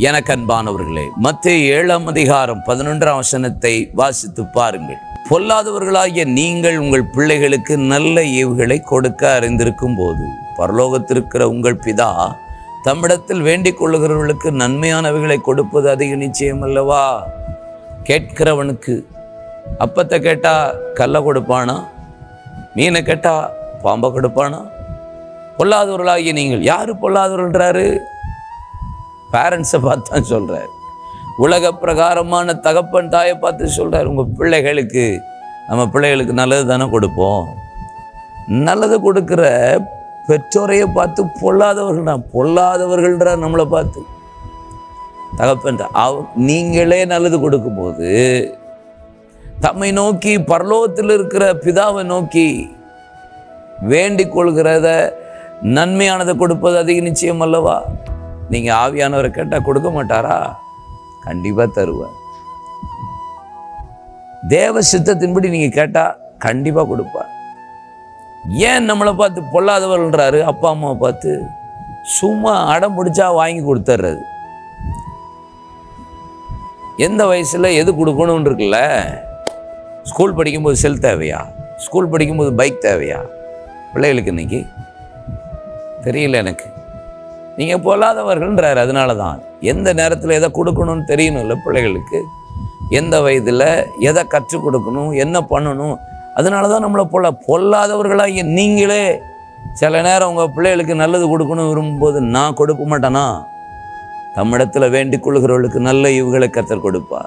எனக்கு அன்பானவர்களே மத்திய ஏழாம் அதிகாரம் பதினொன்றாம் வசனத்தை வாசித்து பாருங்கள் பொல்லாதவர்களாகிய நீங்கள் உங்கள் பிள்ளைகளுக்கு நல்ல ஈவுகளை கொடுக்க அறிந்திருக்கும் போது பரலோகத்திருக்கிற உங்கள் பிதா தம்மிடத்தில் வேண்டிக் கொள்ளுகிறவர்களுக்கு நன்மையானவைகளை கொடுப்பது அதிக நிச்சயம் அல்லவா கேட்கிறவனுக்கு அப்பத்தை கேட்டா கல்லை கொடுப்பானா மீனை கேட்டா பாம்பை கொடுப்பானா பொல்லாதவர்களாகிய நீங்கள் யாரு பொல்லாதவர்கள்ன்றாரு பேரண்ட்ஸை பார்த்து தான் சொல்கிறார் உலக பிரகாரமான தகப்பன் தாயை பார்த்து சொல்கிறார் உங்கள் பிள்ளைகளுக்கு நம்ம பிள்ளைகளுக்கு நல்லது தானே கொடுப்போம் நல்லது கொடுக்குற பெற்றோரையே பார்த்து பொல்லாதவர்கள் தான் பொல்லாதவர்கள்ன்றார் நம்மளை பார்த்து தகப்பன் அவ நீங்களே நல்லது கொடுக்கும்போது தம்மை நோக்கி பரலோகத்தில் இருக்கிற பிதாவை நோக்கி வேண்டிக் கொள்கிறத நன்மையானதை கொடுப்பது அதிக நிச்சயம் அல்லவா நீங்கள் ஆவியானவரை கேட்டால் கொடுக்க மாட்டாரா கண்டிப்பாக தருவார் தேவ சித்தத்தின்படி நீங்கள் கேட்டால் கண்டிப்பாக கொடுப்பார் ஏன் நம்மளை பார்த்து பொல்லாதவர்ன்றாரு அப்பா அம்மாவை பார்த்து சும்மா அடம் பிடிச்சா வாங்கி கொடுத்துட்றது எந்த வயசில் எது கொடுக்கணும்னு இருக்குல்ல ஸ்கூல் படிக்கும்போது செல் தேவையா ஸ்கூல் படிக்கும்போது பைக் தேவையா பிள்ளைகளுக்கு இன்னைக்கு தெரியல எனக்கு நீங்கள் பொல்லாதவர்கள்ன்றார் அதனால தான் எந்த நேரத்தில் எதை கொடுக்கணும்னு தெரியணும்ல பிள்ளைகளுக்கு எந்த வயதில் எதை கற்றுக் கொடுக்கணும் என்ன பண்ணணும் அதனால தான் நம்மளை பொல்ல பொல்லாதவர்களாகிய நீங்களே சில நேரம் உங்கள் பிள்ளைகளுக்கு நல்லது கொடுக்கணும் விரும்பும்போது நான் கொடுக்க மாட்டேனா தம்மிடத்தில் வேண்டிக் கொள்கிறவர்களுக்கு நல்ல இவுகளை கத்தர் கொடுப்பார்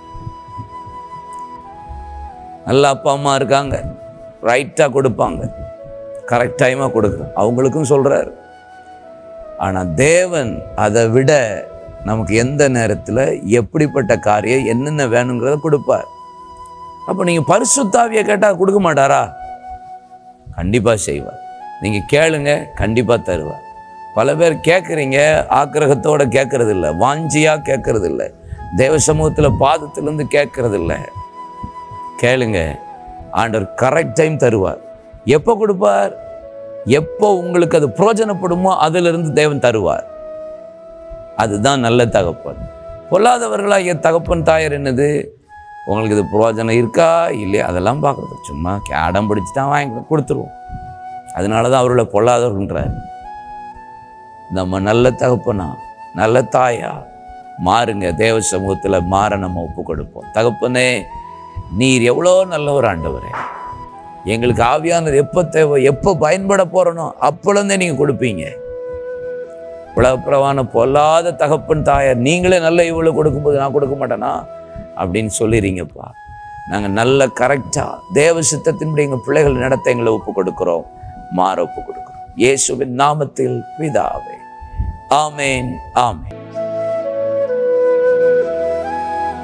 நல்ல அப்பா அம்மா இருக்காங்க ரைட்டாக கொடுப்பாங்க கரெக்ட் டைமாக கொடுக்குறோம் அவங்களுக்கும் சொல்கிறார் ஆனால் தேவன் அதை விட நமக்கு எந்த நேரத்தில் எப்படிப்பட்ட காரியம் என்னென்ன வேணுங்கிறத கொடுப்பார் அப்போ நீங்கள் பரிசுத்தாவியை கேட்டால் கொடுக்க மாட்டாரா கண்டிப்பாக செய்வார் நீங்கள் கேளுங்க கண்டிப்பாக தருவார் பல பேர் கேட்குறீங்க ஆக்கிரகத்தோடு கேட்கறது இல்லை வாஞ்சியாக கேட்கறது இல்லை தேவ சமூகத்தில் பாதத்திலேருந்து கேட்கறது இல்லை கேளுங்க ஆண்டவர் கரெக்ட் டைம் தருவார் எப்போ கொடுப்பார் எப்போ உங்களுக்கு அது பிரயோஜனப்படுமோ அதிலிருந்து தேவன் தருவார் அதுதான் நல்ல தகப்பன் பொல்லாதவர்களாகிய தகப்பன் தாயர் என்னது உங்களுக்கு இது பிரயோஜனம் இருக்கா இல்லையா அதெல்லாம் பார்க்குறது சும்மா கேடம் பிடிச்சி தான் வாங்கி கொடுத்துருவோம் அதனால தான் அவர்களை பொல்லாதவர்கள்ன்றார் நம்ம நல்ல தகப்பனா நல்ல தாயா மாறுங்க தேவ சமூகத்தில் மாற நம்ம ஒப்பு கொடுப்போம் தகப்பனே நீர் எவ்வளோ நல்ல ஒரு ஆண்டவரே எங்களுக்கு ஆவியானது எப்போ தேவை எப்போ பயன்பட போகிறனோ அப்பொழுதே நீங்கள் கொடுப்பீங்க உலகப்பிரவான பொல்லாத தகப்பன் தாயார் நீங்களே நல்ல இவ்வளோ கொடுக்கும்போது நான் கொடுக்க மாட்டேனா அப்படின்னு சொல்லிடுறீங்கப்பா நாங்கள் நல்ல கரெக்டாக தேவ சித்தத்தின்படி எங்கள் பிள்ளைகள் நடத்த எங்களை ஒப்பு கொடுக்குறோம் மாற ஒப்பு கொடுக்குறோம் இயேசுவின் நாமத்தில் பிதாவே ஆமேன் ஆமேன்